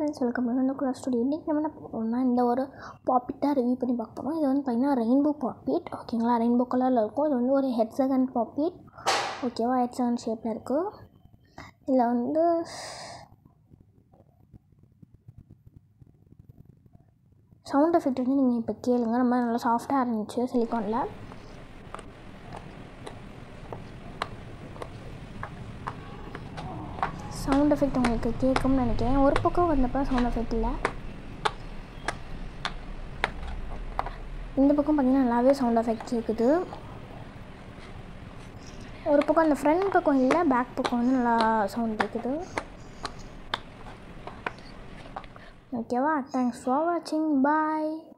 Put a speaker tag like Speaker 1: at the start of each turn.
Speaker 1: friends welcome பண்ண குலா studio இன்றைக்கி நம்ம என்ன பார்ப்போம்னா இந்த ஒரு பாப்பிட்டாக ரிவ்யூ பண்ணி பார்க்க போகிறோம் இது வந்து பார்த்திங்கன்னா ரெயின்போ பாப்பிட் ஓகேங்களா ரெயின்போ கலரில் இருக்கும் இது வந்து ஒரு ஹெட்ஸகன் பாப்பிட் ஓகேவா ஹெட்ஸகன் ஷேப்பில் இருக்குது இதில் வந்து சவுண்ட் எஃபெக்ட் வந்து நீங்கள் இப்போ கேளுங்க ரொம்ப நல்லா சாஃப்டாக இருந்துச்சு சிலிக்கானில் சவுண்ட் எஃபெக்ட் உங்களுக்கு கேட்கும்னு நினைக்கிறேன் ஒரு பக்கம் வந்தப்போ சவுண்ட் எஃபெக்ட் இல்லை இந்த பக்கம் பார்த்திங்கன்னா நல்லாவே சவுண்ட் எஃபெக்ட் கேட்குது ஒரு பக்கம் அந்த ஃப்ரண்ட் பக்கம் இல்லை பேக் பக்கம் வந்து நல்லா சவுண்ட் கேட்குது ஓகேவா தேங்க்ஸ் ஃபார் வாட்சிங் பாய்